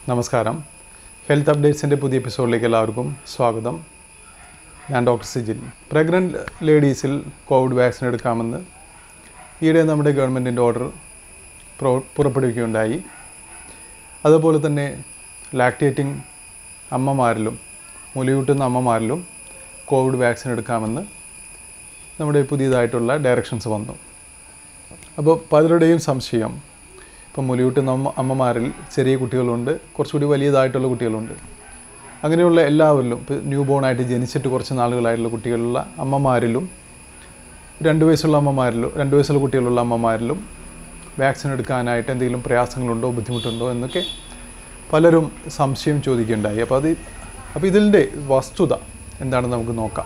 നമസ്കാരം ഹെൽത്ത് അപ്ഡേറ്റ്സിൻ്റെ പുതിയ എപ്പിസോഡിലേക്ക് എല്ലാവർക്കും സ്വാഗതം ഞാൻ ഡോക്ടർ സിജിൽ പ്രഗ്നൻറ്റ് ലേഡീസിൽ കോവിഡ് വാക്സിൻ എടുക്കാമെന്ന് ഈയിടെ നമ്മുടെ ഗവൺമെൻറ്റിൻ്റെ ഓർഡർ പുറപ്പെടുവിക്കുകയുണ്ടായി അതുപോലെ തന്നെ ലാക്ടേറ്റിംഗ് അമ്മമാരിലും മുലയൂട്ടുന്ന അമ്മമാരിലും കോവിഡ് വാക്സിൻ എടുക്കാമെന്ന് നമ്മുടെ പുതിയതായിട്ടുള്ള ഡയറക്ഷൻസ് വന്നു അപ്പോൾ പലരുടെയും സംശയം ഇപ്പം മുലയൂട്ടുന്ന അമ്മ അമ്മമാരിൽ ചെറിയ കുട്ടികളുണ്ട് കുറച്ചുകൂടി വലിയതായിട്ടുള്ള കുട്ടികളുണ്ട് അങ്ങനെയുള്ള എല്ലാവരിലും ഇപ്പോൾ ന്യൂ ബോൺ ആയിട്ട് ജനിച്ചിട്ട് കുറച്ച് നാളുകളായിട്ടുള്ള കുട്ടികളുള്ള അമ്മമാരിലും രണ്ട് വയസ്സുള്ള അമ്മമാരിലും രണ്ട് വയസ്സുള്ള കുട്ടികളുള്ള അമ്മമാരിലും വാക്സിൻ എടുക്കാനായിട്ട് എന്തെങ്കിലും പ്രയാസങ്ങളുണ്ടോ ബുദ്ധിമുട്ടുണ്ടോ എന്നൊക്കെ പലരും സംശയം ചോദിക്കുകയുണ്ടായി അപ്പോൾ അത് അപ്പോൾ ഇതിൻ്റെ വസ്തുത എന്താണെന്ന് നമുക്ക് നോക്കാം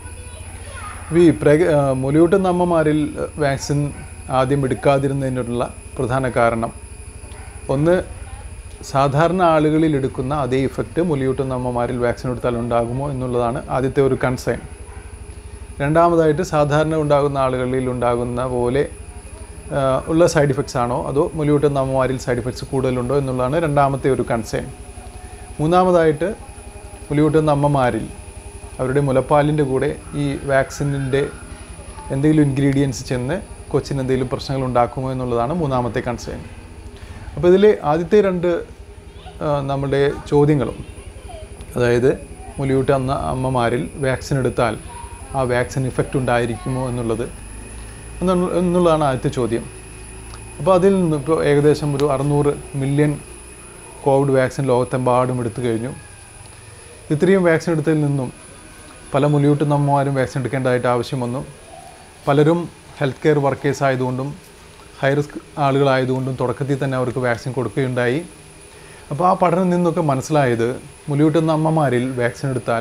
ഈ പ്രഗ മുലയൂട്ടുന്ന അമ്മമാരിൽ വാക്സിൻ ആദ്യം എടുക്കാതിരുന്നതിനുള്ള പ്രധാന കാരണം ഒന്ന് സാധാരണ ആളുകളിൽ എടുക്കുന്ന അതേ ഇഫക്റ്റ് മുലയൂട്ടുന്ന അമ്മമാരിൽ വാക്സിൻ എടുത്താൽ ഉണ്ടാകുമോ എന്നുള്ളതാണ് ആദ്യത്തെ ഒരു കൺസേൺ രണ്ടാമതായിട്ട് സാധാരണ ഉണ്ടാകുന്ന ആളുകളിൽ ഉണ്ടാകുന്ന പോലെ ആ, ഉള്ള സൈഡ് ഇഫക്ട്സ് ആണോ അതോ മുലയൂട്ടുന്ന അമ്മമാരിൽ സൈഡ് ഇഫക്ട്സ് കൂടുതലുണ്ടോ എന്നുള്ളതാണ് രണ്ടാമത്തെ ഒരു കൺസേൺ മൂന്നാമതായിട്ട് മുലയൂട്ടുന്ന അമ്മമാരിൽ അവരുടെ മുലപ്പാലിൻ്റെ കൂടെ ഈ വാക്സിനിൻ്റെ എന്തെങ്കിലും ഇൻഗ്രീഡിയൻസ് ചെന്ന് കൊച്ചിന് എന്തെങ്കിലും പ്രശ്നങ്ങൾ ഉണ്ടാക്കുമോ എന്നുള്ളതാണ് മൂന്നാമത്തെ കൺസേൺ അപ്പോൾ ഇതിൽ ആദ്യത്തെ രണ്ട് ആ, നമ്മുടെ ചോദ്യങ്ങളും അതായത് മുലയൂട്ട അന്ന അമ്മമാരിൽ വാക്സിൻ എടുത്താൽ ആ വാക്സിൻ ഇഫക്റ്റ് ഉണ്ടായിരിക്കുമോ എന്നുള്ളത് എന്നുള്ള- എന്നുള്ളതാണ് ആദ്യത്തെ ചോദ്യം അപ്പോൾ അതിൽ നിന്ന് ഇപ്പോൾ ഏകദേശം ഒരു അറുന്നൂറ് മില്യൺ കോവിഡ് വാക്സിൻ ലോകത്തെമ്പാടും എടുത്തു കഴിഞ്ഞു ഇത്രയും വാക്സിൻ എടുത്തതിൽ നിന്നും പല മുലയൂട്ടുന്ന അമ്മമാരും വാക്സിൻ എടുക്കേണ്ടതായിട്ട് ആവശ്യം വന്നു പലരും ഹെൽത്ത് കെയർ വർക്കേഴ്സ് ആയതുകൊണ്ടും ഹൈ റിസ്ക് ആളുകളായതുകൊണ്ടും തുടക്കത്തിൽ തന്നെ അവർക്ക് വാക്സിൻ കൊടുക്കുകയുണ്ടായി അപ്പോൾ ആ പഠനം നിന്നൊക്കെ മനസ്സിലായത് മുലയൂട്ടുന്ന അമ്മമാരിൽ വാക്സിൻ എടുത്താൽ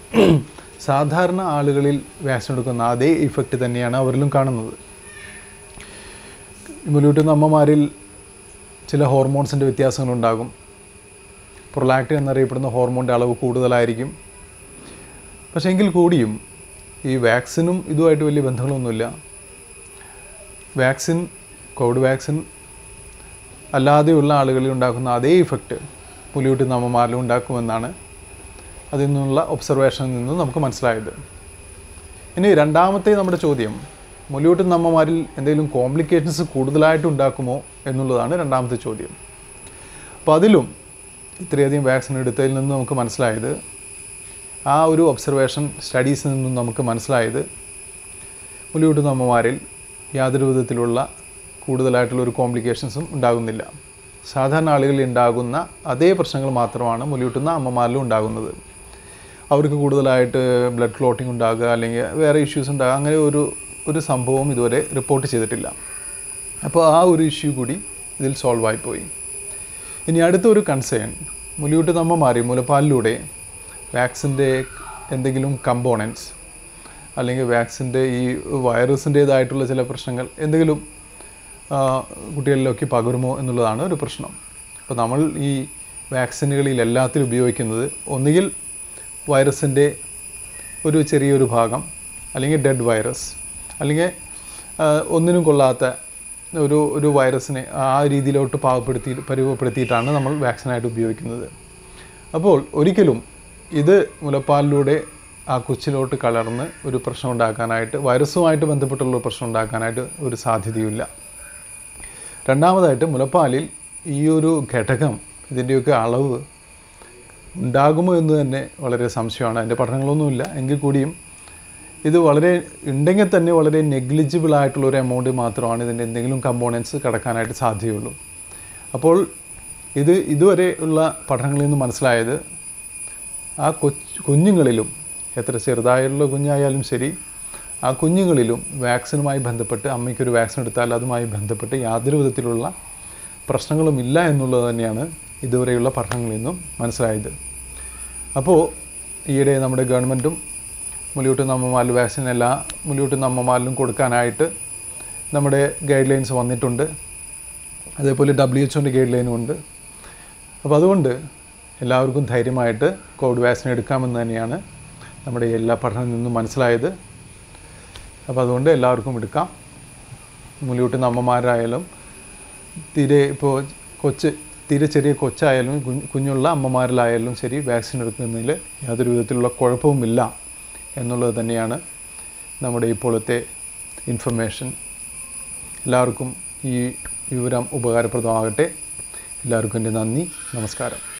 സാധാരണ ആളുകളിൽ വാക്സിൻ എടുക്കുന്ന അതേ ഇഫക്റ്റ് തന്നെയാണ് അവരിലും കാണുന്നത് മുലയൂട്ടുന്ന അമ്മമാരിൽ ചില ഹോർമോൺസിൻ്റെ വ്യത്യാസങ്ങളുണ്ടാകും പ്രൊലാക്റ്റിൻ എന്നറിയപ്പെടുന്ന ഹോർമോണിൻ്റെ അളവ് കൂടുതലായിരിക്കും പക്ഷേ എങ്കിൽ കൂടിയും ഈ വാക്സിനും ഇതുമായിട്ട് വലിയ ബന്ധങ്ങളൊന്നുമില്ല വാക്സിൻ കോവിഡ് വാക്സിൻ അല്ലാതെയുള്ള ആളുകളിൽ ഉണ്ടാക്കുന്ന അതേ ഇഫക്റ്റ് പുലിയൂട്ടുന്ന അമ്മമാരിലും ഉണ്ടാക്കുമെന്നാണ് അതിൽ നിന്നുള്ള ഒബ്സർവേഷനിൽ നിന്നും നമുക്ക് മനസ്സിലായത് ഇനി രണ്ടാമത്തെ നമ്മുടെ ചോദ്യം മുലയൂട്ടുന്ന അമ്മമാരിൽ എന്തെങ്കിലും കോംപ്ലിക്കേഷൻസ് കൂടുതലായിട്ട് ഉണ്ടാക്കുമോ എന്നുള്ളതാണ് രണ്ടാമത്തെ ചോദ്യം അപ്പോൾ അതിലും ഇത്രയധികം വാക്സിൻ എടുത്തതിൽ നിന്ന് നമുക്ക് മനസ്സിലായത് ആ ഒരു ഒബ്സർവേഷൻ സ്റ്റഡീസിൽ നിന്നും നമുക്ക് മനസ്സിലായത് മുലയൂട്ടുന്ന അമ്മമാരിൽ യാതൊരു വിധത്തിലുള്ള കൂടുതലായിട്ടുള്ള ഒരു കോംപ്ലിക്കേഷൻസും ഉണ്ടാകുന്നില്ല സാധാരണ ആളുകളിൽ ഉണ്ടാകുന്ന അതേ പ്രശ്നങ്ങൾ മാത്രമാണ് മുലയൂട്ടുന്ന അമ്മമാരിലും ഉണ്ടാകുന്നത് അവർക്ക് കൂടുതലായിട്ട് ബ്ലഡ് ക്ലോട്ടിംഗ് ഉണ്ടാകുക അല്ലെങ്കിൽ വേറെ ഇഷ്യൂസ് ഉണ്ടാകുക അങ്ങനെ ഒരു ഒരു സംഭവം ഇതുവരെ റിപ്പോർട്ട് ചെയ്തിട്ടില്ല അപ്പോൾ ആ ഒരു ഇഷ്യൂ കൂടി ഇതിൽ സോൾവ് ആയിപ്പോയി ഇനി അടുത്തൊരു കൺസേൺ മുലയൂട്ട് നമ്മ മാറി മുലപ്പാലിലൂടെ വാക്സിൻ്റെ എന്തെങ്കിലും കമ്പോണൻസ് അല്ലെങ്കിൽ വാക്സിൻ്റെ ഈ വൈറസിൻ്റേതായിട്ടുള്ള ചില പ്രശ്നങ്ങൾ എന്തെങ്കിലും ആ, കുട്ടികളിലൊക്കെ പകരുമോ എന്നുള്ളതാണ് ഒരു പ്രശ്നം അപ്പോൾ നമ്മൾ ഈ വാക്സിനുകളിൽ എല്ലാത്തിലും ഉപയോഗിക്കുന്നത് ഒന്നുകിൽ വൈറസിൻ്റെ ഒരു ചെറിയൊരു ഭാഗം അല്ലെങ്കിൽ ഡെഡ് വൈറസ് അല്ലെങ്കിൽ ആ, ഒന്നിനും കൊള്ളാത്ത ഒരു ഒരു വൈറസിനെ ആ രീതിയിലോട്ട് പാകപ്പെടുത്തി പരുവപ്പെടുത്തിയിട്ടാണ് നമ്മൾ വാക്സിനായിട്ട് ഉപയോഗിക്കുന്നത് അപ്പോൾ ഒരിക്കലും ഇത് മുലപ്പാലിലൂടെ ആ കൊച്ചിലോട്ട് കലർന്ന് ഒരു പ്രശ്നം ഉണ്ടാക്കാനായിട്ട് വൈറസുമായിട്ട് ബന്ധപ്പെട്ടുള്ള ഒരു പ്രശ്നം ഉണ്ടാക്കാനായിട്ട് ഒരു സാധ്യതയുമില്ല രണ്ടാമതായിട്ട് മുലപ്പാലിൽ ഈ ഒരു ഘടകം ഇതിൻ്റെയൊക്കെ അളവ് ഉണ്ടാകുമോ എന്ന് തന്നെ വളരെ സംശയമാണ് അതിൻ്റെ പഠനങ്ങളൊന്നുമില്ല എങ്കിൽ കൂടിയും ഇത് വളരെ ഉണ്ടെങ്കിൽ തന്നെ വളരെ നെഗ്ലിജിബിൾ ആയിട്ടുള്ള ഒരു എമൗണ്ട് മാത്രമാണ് ഇതിൻ്റെ എന്തെങ്കിലും കമ്പോണൻസ് കടക്കാനായിട്ട് സാധ്യതയുള്ളൂ അപ്പോൾ ഇത് ഇതുവരെ ഉള്ള പഠനങ്ങളിൽ നിന്ന് മനസ്സിലായത് ആ കൊച്ച് കുഞ്ഞുങ്ങളിലും എത്ര ചെറുതായുള്ള കുഞ്ഞായാലും ശരി ആ കുഞ്ഞുങ്ങളിലും വാക്സിനുമായി ബന്ധപ്പെട്ട് അമ്മയ്ക്കൊരു വാക്സിൻ എടുത്താൽ അതുമായി ബന്ധപ്പെട്ട് യാതൊരു വിധത്തിലുള്ള പ്രശ്നങ്ങളും ഇല്ല എന്നുള്ളത് തന്നെയാണ് ഇതുവരെയുള്ള പഠനങ്ങളിൽ നിന്നും മനസ്സിലായത് അപ്പോൾ ഈയിടെ നമ്മുടെ ഗവൺമെൻറ്റും മുലയൂട്ടുന്ന അമ്മമാരിൽ വാക്സിൻ എല്ലാ മുലയൂട്ടുന്ന അമ്മമാരിലും കൊടുക്കാനായിട്ട് നമ്മുടെ ഗൈഡ് ലൈൻസ് വന്നിട്ടുണ്ട് അതേപോലെ ഡബ്ല്യു എച്ച്ഒൻ്റെ ഗൈഡ് ലൈനും ഉണ്ട് അപ്പോൾ അതുകൊണ്ട് എല്ലാവർക്കും ധൈര്യമായിട്ട് കോവിഡ് വാക്സിൻ എടുക്കാമെന്ന് തന്നെയാണ് നമ്മുടെ എല്ലാ പഠനത്തിൽ നിന്നും മനസ്സിലായത് അപ്പോൾ അതുകൊണ്ട് എല്ലാവർക്കും എടുക്കാം മുലയൂട്ടുന്ന അമ്മമാരായാലും തീരെ ഇപ്പോൾ കൊച്ച് തീരെ ചെറിയ കൊച്ചായാലും കുഞ്ഞ് കുഞ്ഞുള്ള അമ്മമാരിലായാലും ശരി വാക്സിൻ എടുക്കുന്നതിൽ യാതൊരു വിധത്തിലുള്ള കുഴപ്പവുമില്ല എന്നുള്ളത് തന്നെയാണ് നമ്മുടെ ഇപ്പോഴത്തെ ഇൻഫർമേഷൻ എല്ലാവർക്കും ഈ വിവരം ഉപകാരപ്രദമാകട്ടെ എല്ലാവർക്കും എൻ്റെ നന്ദി നമസ്കാരം